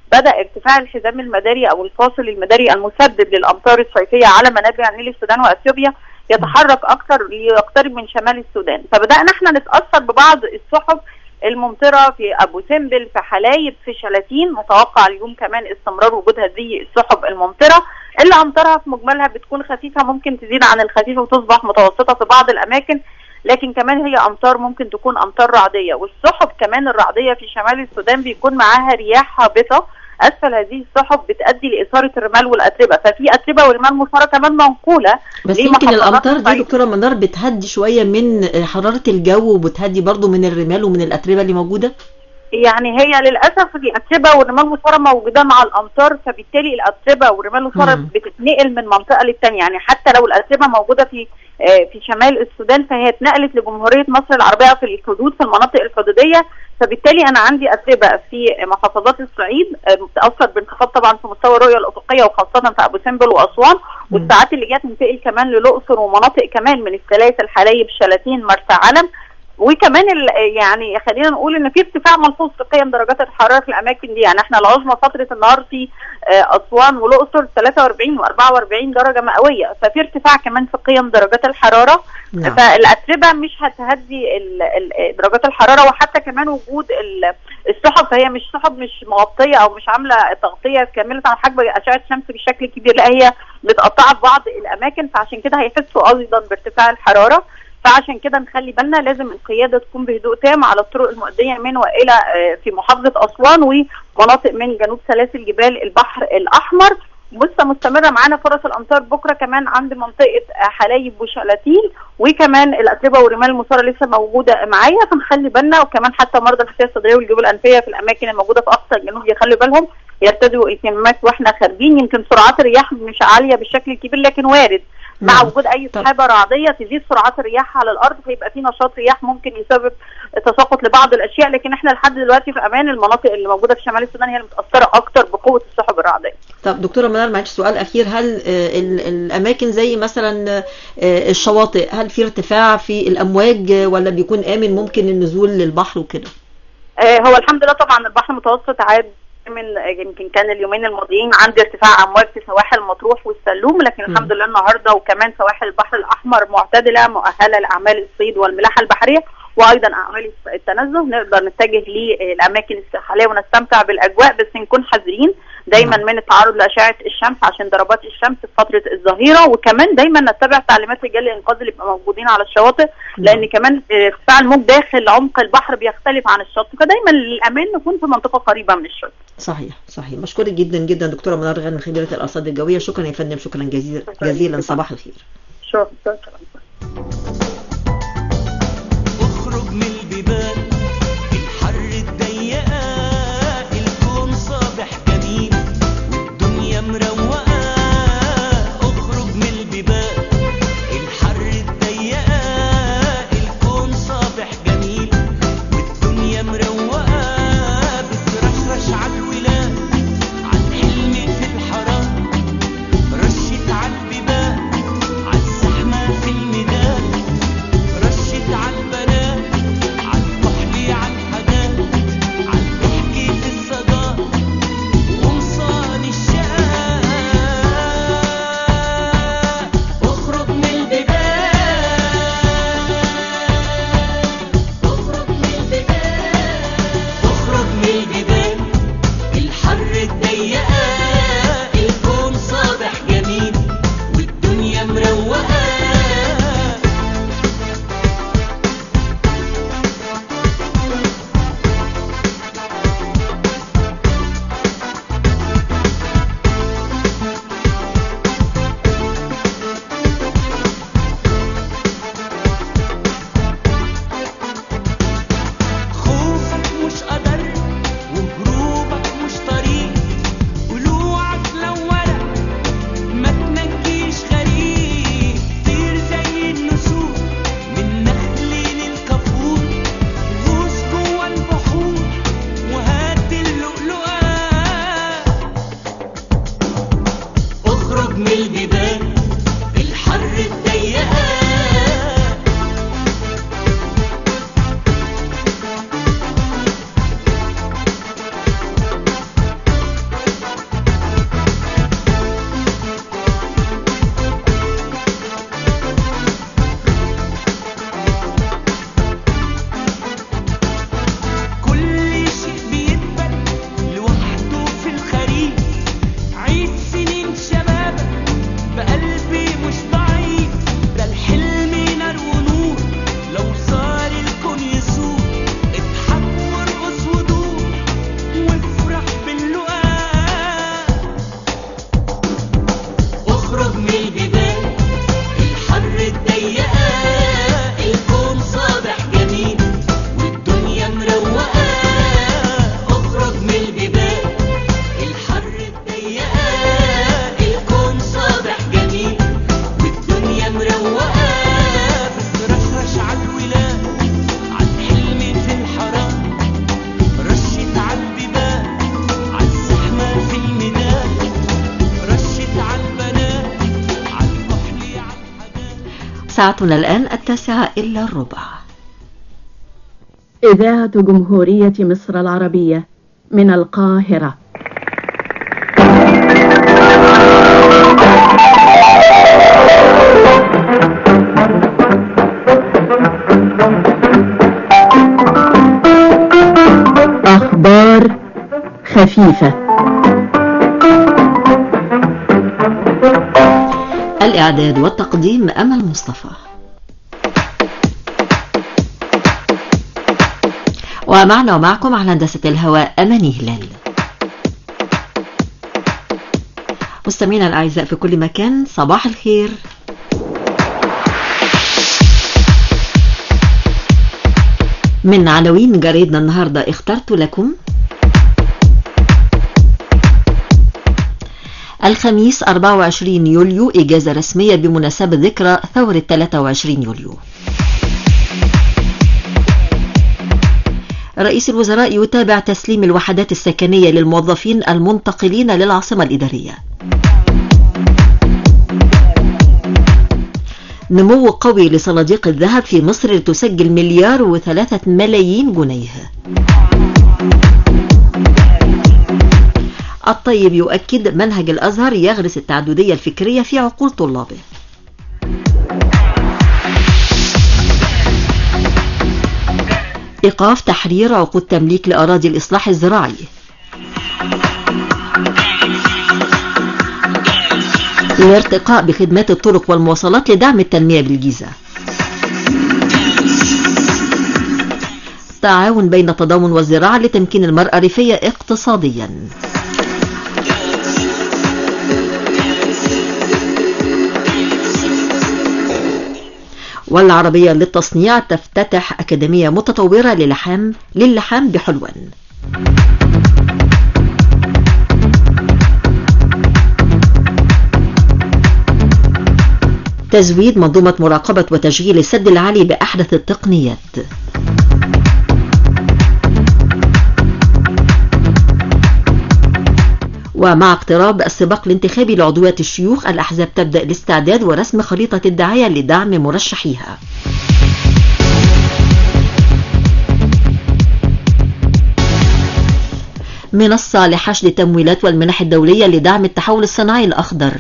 بدا ارتفاع الحزام المداري او الفاصل المداري المسدد للامطار الصيفيه على منابع النيل السودان واثيوبيا يتحرك اكثر ليقترب من شمال السودان فبدانا احنا نتاثر ببعض السحب الممطرة في أبو سمبل في حلايب في شلاتين متوقع اليوم كمان استمرار وجود هذه السحب الممطرة اللي أمطارها في مجملها بتكون خفيفة ممكن تزيد عن الخفيفة وتصبح متوسطة في بعض الأماكن لكن كمان هي أمطار ممكن تكون أمطار رعدية والسحب كمان الرعدية في شمال السودان بيكون معاها رياح هابطة أسفل هذه السحب بتؤدي لإثارة الرمال والأتربة ففي أتربة ورمال مثارة كمان منقولة
بس يمكن
لمحافظات
الامطار دي
الصعيد.
دكتوره منار بتهدي شويه من حراره الجو وبتهدي برضو من الرمال ومن الاتربه اللي موجوده
يعني هي للاسف الاتربه والرمال المثاره موجوده مع الامطار فبالتالي الاتربه والرمال المثاره
مم.
بتتنقل من منطقه للتانيه يعني حتى لو الاتربه موجوده في آه، في شمال السودان فهي اتنقلت لجمهوريه مصر العربيه في الحدود في المناطق الحدوديه فبالتالي انا عندي اتربه في محافظات الصعيد آه، بتاثر بانخفاض طبعا في مستوى الرؤيه الافقيه وخاصه في ابو سمبل واسوان والساعات اللي جت تنتقل كمان للاقصر ومناطق كمان من السلاسل حلايب شلاتين مرسى علم وكمان ال- يعني خلينا نقول ان في ارتفاع ملحوظ في قيم درجات الحراره في الاماكن دي يعني احنا العظمى فتره النهار في آه، اسوان والاقصر 43 و44 درجه مئويه ففي ارتفاع كمان في قيم درجات الحراره
نعم.
فالاتربه مش هتهدي ال- ال- درجات الحراره وحتى كمان وجود ال- السحب فهي مش سحب مش مغطيه او مش عامله تغطيه كامله عن حجم اشعه الشمس بشكل كبير لا هي متقطعه في بعض الاماكن فعشان كده هيحسوا ايضا بارتفاع الحراره فعشان كده نخلي بالنا لازم القياده تكون بهدوء تام على الطرق المؤديه من والى آه، في محافظه اسوان ومناطق من جنوب سلاسل جبال البحر الاحمر لسه مستمره معانا فرص الامطار بكره كمان عند منطقه آه، حلايب وشلاتين وكمان الاتربه والرمال المثاره لسه موجوده معايا فنخلي بالنا وكمان حتى مرضى الحساسيه الصدريه والجيوب الانفيه في الاماكن الموجوده في اقصى الجنوب يخلي بالهم يرتدوا الكمامات واحنا خارجين يمكن سرعات الرياح مش عاليه بالشكل الكبير لكن وارد مع
نعم.
وجود اي سحابه رعديه تزيد سرعات الرياح على الارض فيبقى في نشاط رياح ممكن يسبب تساقط لبعض الاشياء لكن احنا لحد دلوقتي في امان المناطق اللي موجوده في شمال السودان هي المتاثره اكتر بقوه السحب الرعديه
طب دكتوره منار معلش سؤال اخير هل آه، ال- الاماكن زي مثلا آه، الشواطئ هل في ارتفاع في الامواج آه، ولا بيكون امن ممكن النزول للبحر وكده
آه، هو الحمد لله طبعا البحر المتوسط عاد من يمكن كان اليومين الماضيين عندي ارتفاع امواج في سواحل مطروح والسلوم لكن
مم.
الحمد لله النهارده وكمان سواحل البحر الاحمر معتدله مؤهله لاعمال الصيد والملاحه البحريه وايضا اعمال التنزه نقدر نتجه للاماكن الساحليه ونستمتع بالاجواء بس نكون حذرين دايما من التعرض لاشعه الشمس عشان ضربات الشمس في فتره الظهيره وكمان دايما نتبع تعليمات رجال الانقاذ اللي بيبقوا موجودين على الشواطئ لان كمان ارتفاع الموج داخل عمق البحر بيختلف عن الشط فدايما للامان نكون في منطقه قريبه من الشط
صحيح صحيح بشكرك جدا جدا دكتوره منار غانم خبيره الارصاد الجويه شكرا يا فندم شكرا جزيلا جزيلا صباح الخير
شكرا
اخرج من البيبان الحر الضيقة الكون صابح جميل والدنيا مروقة اخرج من البيبان الحر الضيقة الكون صابح جميل والدنيا مروقة بترشرش عالولاد عن حلم في الحرام رشت عالبيبان عالزحمة في الميدان
ساعتنا الآن التاسعة إلا الربع
إذاعة جمهورية مصر العربية من القاهرة أخبار خفيفة
الإعداد والتقديم أمل مصطفى ومعنا ومعكم على هندسة الهواء أماني هلال مستمعينا الأعزاء في كل مكان صباح الخير من عناوين جريدنا النهاردة اخترت لكم الخميس 24 يوليو إجازة رسمية بمناسبة ذكرى ثورة 23 يوليو رئيس الوزراء يتابع تسليم الوحدات السكنية للموظفين المنتقلين للعاصمة الإدارية نمو قوي لصناديق الذهب في مصر لتسجل مليار وثلاثة ملايين جنيه الطيب يؤكد منهج الأزهر يغرس التعددية الفكرية في عقول طلابه إيقاف تحرير عقود تمليك لأراضي الإصلاح الزراعي الارتقاء بخدمات الطرق والمواصلات لدعم التنمية بالجيزة تعاون بين التضامن والزراعة لتمكين المرأة الريفية اقتصاديا والعربية للتصنيع تفتتح أكاديمية متطورة للحام للحام بحلوان تزويد منظومة مراقبة وتشغيل السد العالي بأحدث التقنيات ومع اقتراب السباق الانتخابي لعضويات الشيوخ الأحزاب تبدأ الاستعداد ورسم خريطة الدعاية لدعم مرشحيها منصة لحشد التمويلات والمنح الدولية لدعم التحول الصناعي الأخضر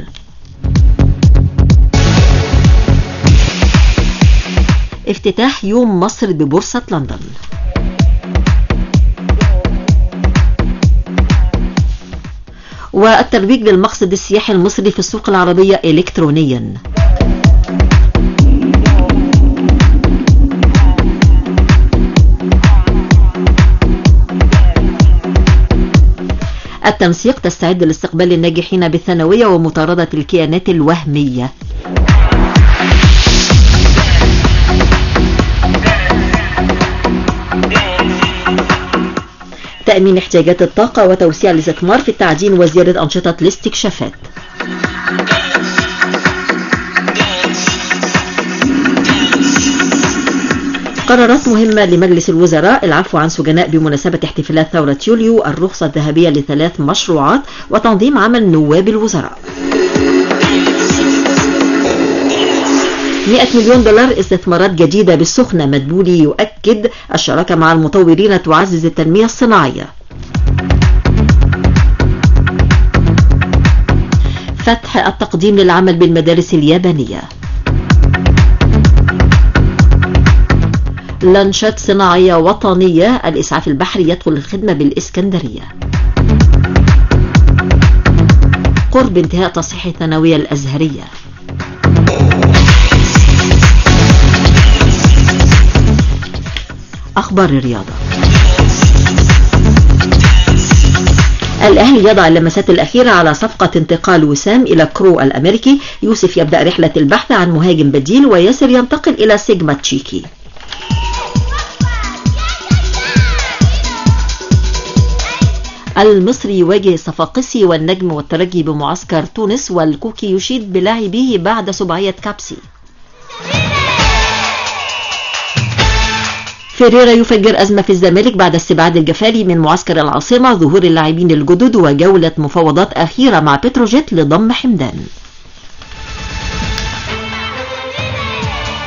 افتتاح يوم مصر ببورصة لندن والترويج للمقصد السياحي المصري في السوق العربية إلكترونيا التنسيق تستعد لاستقبال الناجحين بالثانوية ومطاردة الكيانات الوهمية تأمين احتياجات الطاقة وتوسيع الاستثمار في التعدين وزيادة أنشطة الاستكشافات قرارات مهمة لمجلس الوزراء العفو عن سجناء بمناسبة احتفالات ثورة يوليو الرخصة الذهبية لثلاث مشروعات وتنظيم عمل نواب الوزراء 100 مليون دولار استثمارات جديدة بالسخنة مدبولي يؤكد الشراكة مع المطورين تعزز التنمية الصناعية فتح التقديم للعمل بالمدارس اليابانية لانشات صناعية وطنية الإسعاف البحري يدخل الخدمة بالإسكندرية قرب انتهاء تصحيح الثانوية الأزهرية أخبار الرياضة الأهلي يضع اللمسات الأخيرة على صفقة انتقال وسام إلى كرو الأمريكي يوسف يبدأ رحلة البحث عن مهاجم بديل وياسر ينتقل إلى سيجما تشيكي المصري يواجه صفاقسي والنجم والترجي بمعسكر تونس والكوكي يشيد بلاعبيه بعد سبعية كابسي فيريرا يفجر أزمة في الزمالك بعد استبعاد الجفاري من معسكر العاصمة ظهور اللاعبين الجدد وجولة مفاوضات أخيرة مع بتروجيت لضم حمدان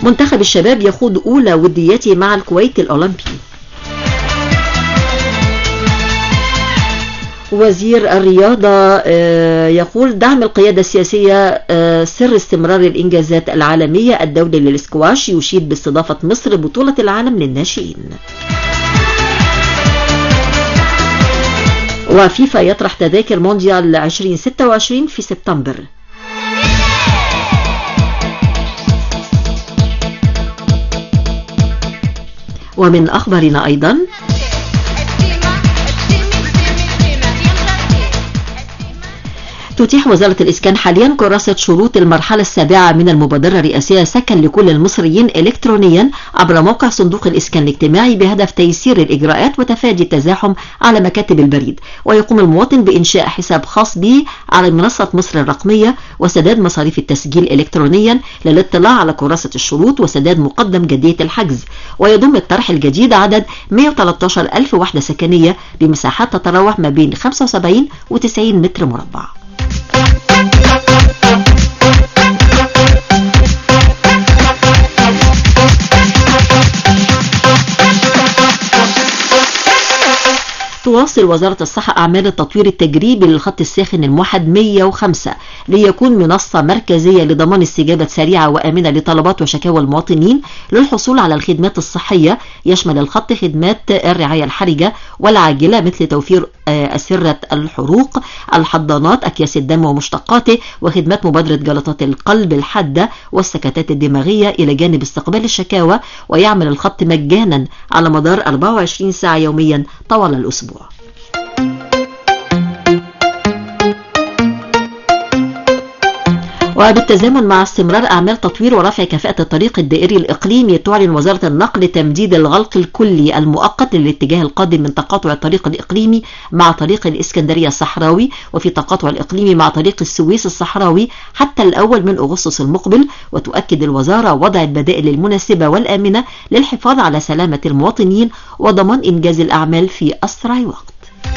منتخب الشباب يخوض أولى وديته مع الكويت الأولمبي وزير الرياضة آه، يقول دعم القيادة السياسية آه، سر استمرار الإنجازات العالمية الدولي للسكواش يشيد باستضافة مصر بطولة العالم للناشئين وفيفا يطرح تذاكر مونديال 2026 في سبتمبر ومن أخبارنا أيضا تتيح وزارة الإسكان حاليا كراسة شروط المرحلة السابعة من المبادرة الرئاسية سكن لكل المصريين إلكترونيا عبر موقع صندوق الإسكان الاجتماعي بهدف تيسير الإجراءات وتفادي التزاحم على مكاتب البريد ويقوم المواطن بإنشاء حساب خاص به على منصة مصر الرقمية وسداد مصاريف التسجيل إلكترونيا للاطلاع على كراسة الشروط وسداد مقدم جدية الحجز ويضم الطرح الجديد عدد 113 ألف وحدة سكنية بمساحات تتراوح ما بين 75 و 90 متر مربع تواصل وزارة الصحة أعمال التطوير التجريبي للخط الساخن الموحد 105 ليكون منصة مركزية لضمان استجابة سريعة وآمنة لطلبات وشكاوى المواطنين للحصول على الخدمات الصحية يشمل الخط خدمات الرعاية الحرجة والعاجلة مثل توفير آه، أسرة الحروق الحضانات أكياس الدم ومشتقاته وخدمات مبادرة جلطات القلب الحادة والسكتات الدماغية إلى جانب استقبال الشكاوى ويعمل الخط مجانا على مدار 24 ساعة يوميا طوال الأسبوع وبالتزامن مع استمرار أعمال تطوير ورفع كفاءة الطريق الدائري الإقليمي تعلن وزارة النقل تمديد الغلق الكلي المؤقت للاتجاه القادم من تقاطع الطريق الإقليمي مع طريق الإسكندرية الصحراوي وفي تقاطع الإقليمي مع طريق السويس الصحراوي حتى الأول من أغسطس المقبل وتؤكد الوزارة وضع البدائل المناسبة والآمنة للحفاظ على سلامة المواطنين وضمان إنجاز الأعمال في أسرع وقت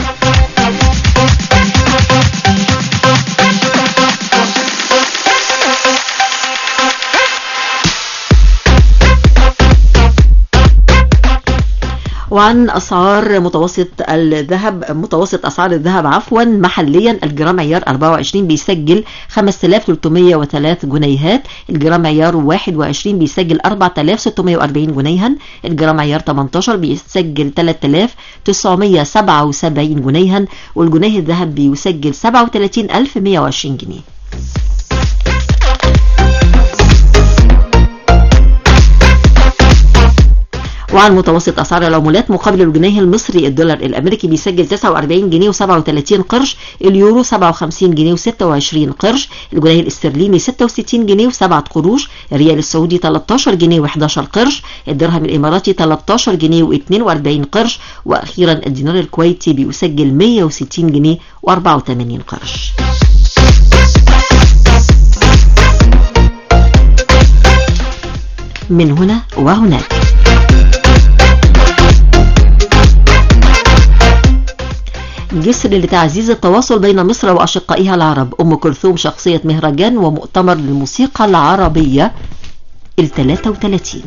وعن أسعار متوسط الذهب متوسط أسعار الذهب عفوا محليا الجرام عيار 24 بيسجل 5303 جنيهات الجرام عيار 21 بيسجل 4640 جنيها الجرام عيار 18 بيسجل 3977 جنيها والجنيه الذهب بيسجل 37120 جنيه وعن متوسط اسعار العملات مقابل الجنيه المصري الدولار الامريكي بيسجل 49 جنيه و37 قرش اليورو 57 جنيه و26 قرش الجنيه الاسترليني 66 جنيه و7 قروش الريال السعودي 13 جنيه و11 قرش الدرهم الاماراتي 13 جنيه و42 قرش واخيرا الدينار الكويتي بيسجل 160 جنيه و84 قرش من هنا وهناك جسر لتعزيز التواصل بين مصر وأشقائها العرب أم كلثوم شخصية مهرجان ومؤتمر للموسيقى العربية ال 33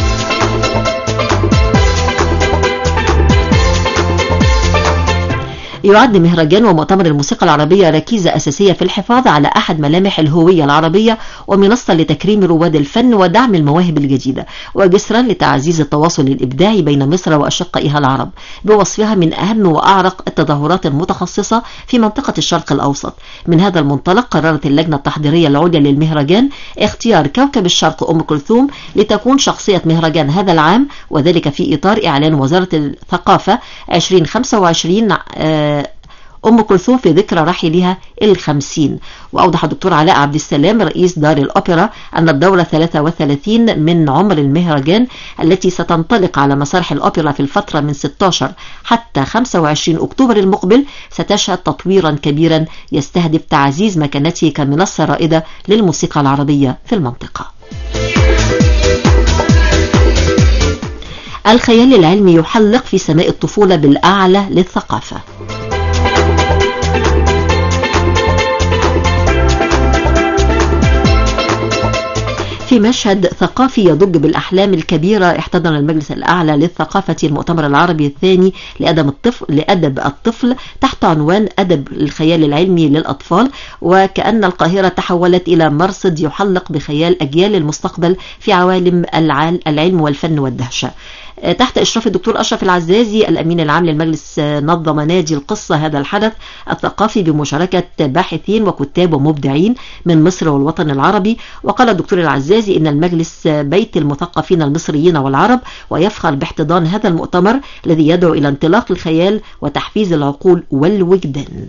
يعد مهرجان ومؤتمر الموسيقى العربية ركيزة أساسية في الحفاظ على أحد ملامح الهوية العربية ومنصة لتكريم رواد الفن ودعم المواهب الجديدة وجسرا لتعزيز التواصل الإبداعي بين مصر وأشقائها العرب بوصفها من أهم وأعرق التظاهرات المتخصصة في منطقة الشرق الأوسط من هذا المنطلق قررت اللجنة التحضيرية العليا للمهرجان اختيار كوكب الشرق أم كلثوم لتكون شخصية مهرجان هذا العام وذلك في إطار إعلان وزارة الثقافة 2025 آه أم كلثوم في ذكرى رحيلها الخمسين وأوضح الدكتور علاء عبد السلام رئيس دار الأوبرا أن الدورة 33 من عمر المهرجان التي ستنطلق على مسارح الأوبرا في الفترة من 16 حتى 25 أكتوبر المقبل ستشهد تطويرا كبيرا يستهدف تعزيز مكانته كمنصة رائدة للموسيقى العربية في المنطقة الخيال العلمي يحلق في سماء الطفولة بالأعلى للثقافة وفي مشهد ثقافي يضج بالأحلام الكبيرة احتضن المجلس الأعلى للثقافة المؤتمر العربي الثاني لأدب الطفل, لأدب الطفل تحت عنوان أدب الخيال العلمي للأطفال وكأن القاهرة تحولت إلى مرصد يحلق بخيال أجيال المستقبل في عوالم العال- العلم والفن والدهشة تحت إشراف الدكتور أشرف العزازي الأمين العام للمجلس نظم نادي القصة هذا الحدث الثقافي بمشاركة باحثين وكتاب ومبدعين من مصر والوطن العربي وقال الدكتور العزازي إن المجلس بيت المثقفين المصريين والعرب ويفخر باحتضان هذا المؤتمر الذي يدعو إلى انطلاق الخيال وتحفيز العقول والوجدان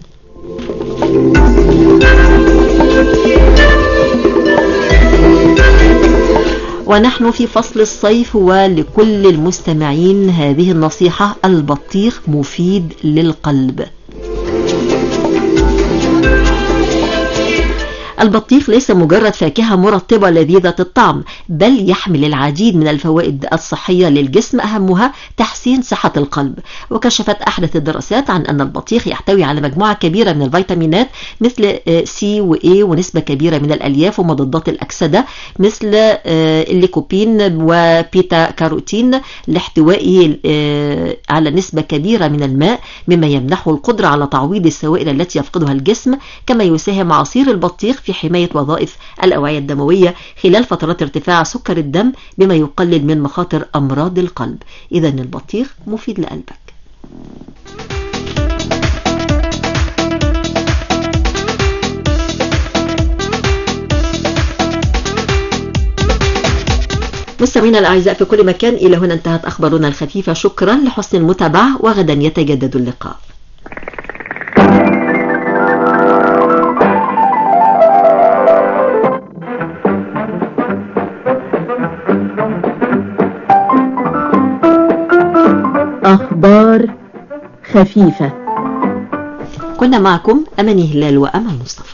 ونحن في فصل الصيف ولكل المستمعين هذه النصيحة البطيخ مفيد للقلب البطيخ ليس مجرد فاكهة مرطبة لذيذة الطعم بل يحمل العديد من الفوائد الصحية للجسم أهمها تحسين صحة القلب وكشفت أحدث الدراسات عن أن البطيخ يحتوي على مجموعة كبيرة من الفيتامينات مثل سي وإي ونسبة كبيرة من الألياف ومضادات الأكسدة مثل آه، الليكوبين وبيتا كاروتين لاحتوائه آه، على نسبة كبيرة من الماء مما يمنحه القدرة على تعويض السوائل التي يفقدها الجسم كما يساهم عصير البطيخ في حماية وظائف الأوعية الدموية خلال فترات ارتفاع سكر الدم بما يقلل من مخاطر أمراض القلب إذا البطيخ مفيد لقلبك مستمعينا الأعزاء في كل مكان إلى هنا انتهت أخبارنا الخفيفة شكرا لحسن المتابعة وغدا يتجدد اللقاء
أخبار خفيفة
كنا معكم أماني هلال وأمل مصطفى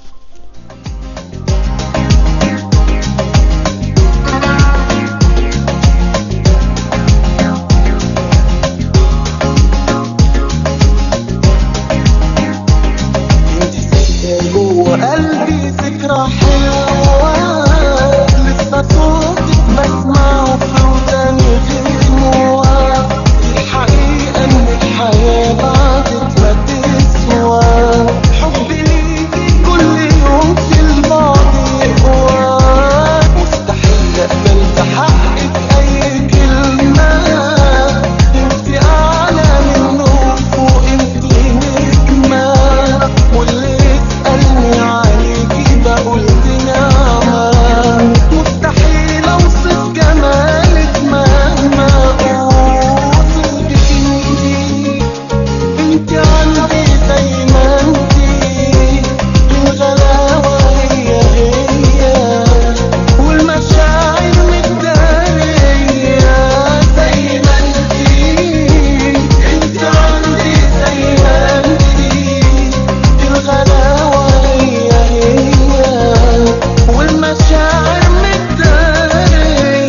جوه قلبي ذكرى حلوة لسه صوتك بسمعه في وداني غنوة الحقيقة إن الحياة بعدت ما تسوى حبي ليكي كل يوم في البعد يقوى مستحيل أقبل بحقك أي كلمة انت أعلى منه فوق انت نجمة واللي يسألني عليكي بقول دي نعمة مستحيل أوصف جمالك مهما أوصف بإنتي انتي عندي زي ما انتي الغلاوة هي هي والمشاعر متدارية زي ما انتي انتي عندي زي ما انتي الغلاوة هي هي والمشاعر متدارية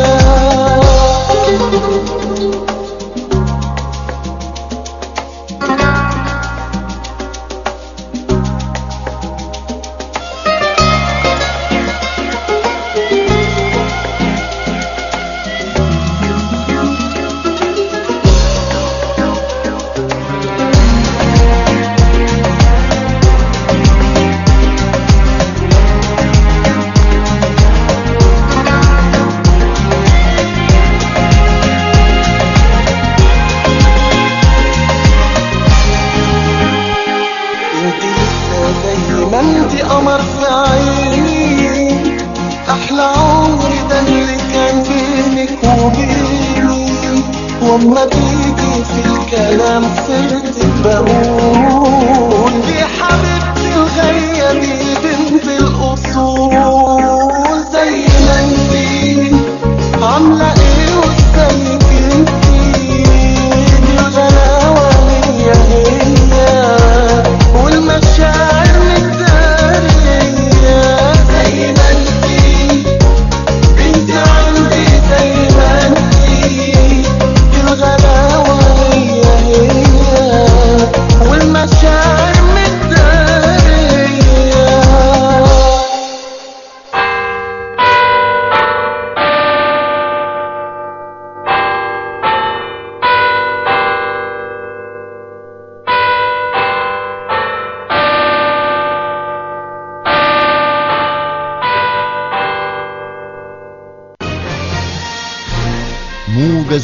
انت لسه زي ما انت قمر في عيني احلى عمر ده اللي كان بينك وبيني واما تيجي في الكلام صرت بقول دي حبيبتي الغالية دي بنت الاصول زي ما انتي عاملة ايه وازيك انتي دي الغلاوة هي هي والمشاعر متدارية زي ما انتي انتي عندي زي ما انتي الغلاوة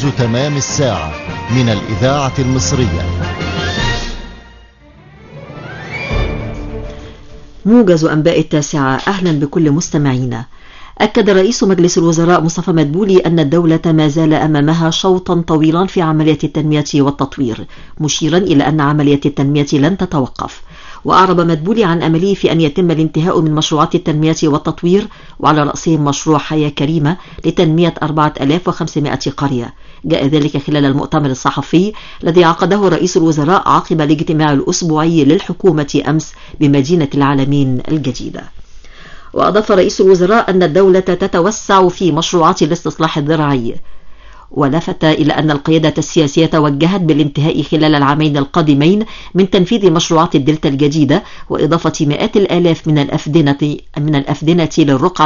منذ تمام الساعة من الإذاعة المصرية
موجز أنباء التاسعة أهلا بكل مستمعينا أكد رئيس مجلس الوزراء مصطفى مدبولي أن الدولة ما زال أمامها شوطا طويلا في عملية التنمية والتطوير مشيرا إلى أن عملية التنمية لن تتوقف وأعرب مدبولي عن أمله في أن يتم الانتهاء من مشروعات التنمية والتطوير وعلى رأسهم مشروع حياة كريمة لتنمية 4500 قرية جاء ذلك خلال المؤتمر الصحفي الذي عقده رئيس الوزراء عقب الاجتماع الأسبوعي للحكومة أمس بمدينة العالمين الجديدة وأضاف رئيس الوزراء أن الدولة تتوسع في مشروعات الاستصلاح الزراعي ولفت إلى أن القيادة السياسية توجهت بالانتهاء خلال العامين القادمين من تنفيذ مشروعات الدلتا الجديدة وإضافة مئات الآلاف من الأفدنة من الأفدنة للرقعة